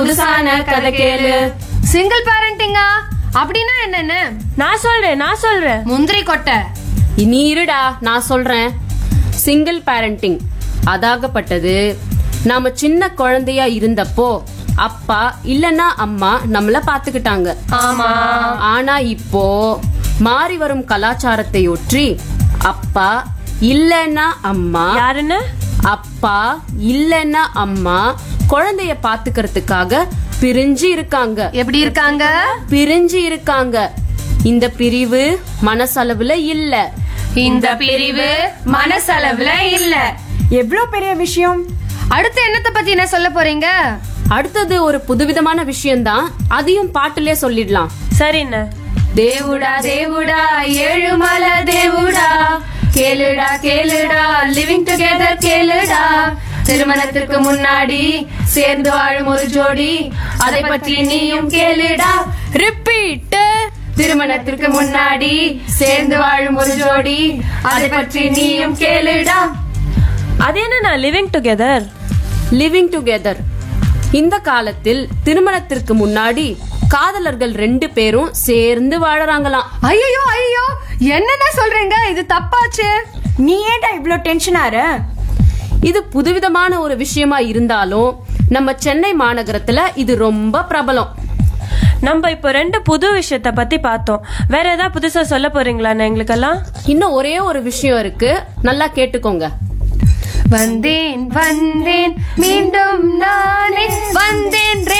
புதுசான கதை கேளு சிங்கிள் பேரண்டிங்கா அப்படின்னா என்னன்னு நான் சொல்றேன் நான் சொல்றேன் முந்திரி கொட்டை நீ இருடா நான் சொல்றேன் சிங்கிள் பேரண்டிங் அதாகப்பட்டது நாம சின்ன குழந்தையா இருந்தப்போ அப்பா இல்லனா அம்மா நம்மள பாத்துக்கிட்டாங்க ஆமா ஆனா இப்போ மாறி வரும் கலாச்சாரத்தை ஒற்றி அப்பா இல்லனா அம்மா யாருன்னு அப்பா இல்லனா அம்மா குழந்தைய பாத்துக்கிறதுக்காக பிரிஞ்சு இருக்காங்க எப்படி இருக்காங்க பிரிஞ்சு இருக்காங்க இந்த பிரிவு மனசளவுல இல்ல இந்த பிரிவு மனசளவுல இல்ல எவ்வளோ பெரிய விஷயம் அடுத்து என்னத்த பத்தி என்ன சொல்ல போறீங்க அடுத்தது ஒரு புதுவிதமான விஷயம்தான் அதையும் பாட்டுலயே சொல்லிடலாம் சரிண்ணே தேவுடா தேவுடா ஏழுமல தேவுடா கேளுடா கேளுடா லிவிங் டுகெதர் கேளுடா திருமணத்திற்கு முன்னாடி சேர்ந்து வாழும் ஒரு ஜோடி அதை பற்றி நீயும் கேளுடா ரிப்பீட் திருமணத்திற்கு முன்னாடி சேர்ந்து வாழும் ஒரு ஜோடி அதை பற்றி நீயும் கேளுடா அது என்ன லிவிங் டுகெதர் லிவிங் டுகெதர் இந்த காலத்தில் திருமணத்திற்கு முன்னாடி காதலர்கள் ரெண்டு பேரும் சேர்ந்து வாழறாங்களாம் ஐயோ ஐயோ என்னடா சொல்றீங்க இது தப்பாச்சு நீ ஏன்டா இவ்ளோ டென்ஷன் ஆற இது புதுவிதமான ஒரு விஷயமா இருந்தாலும் நம்ம சென்னை மாநகரத்துல இது ரொம்ப பிரபலம் நம்ம இப்போ ரெண்டு புது விஷயத்த பத்தி பார்த்தோம் வேற ஏதாவது புதுசா சொல்ல போறீங்களாண்ணே எங்களுக்கெல்லாம் இன்னும் ஒரே ஒரு விஷயம் இருக்கு நல்லா கேட்டுக்கோங்க வந்தேன் வந்தேன் மீண்டும் நானே வந்தேன்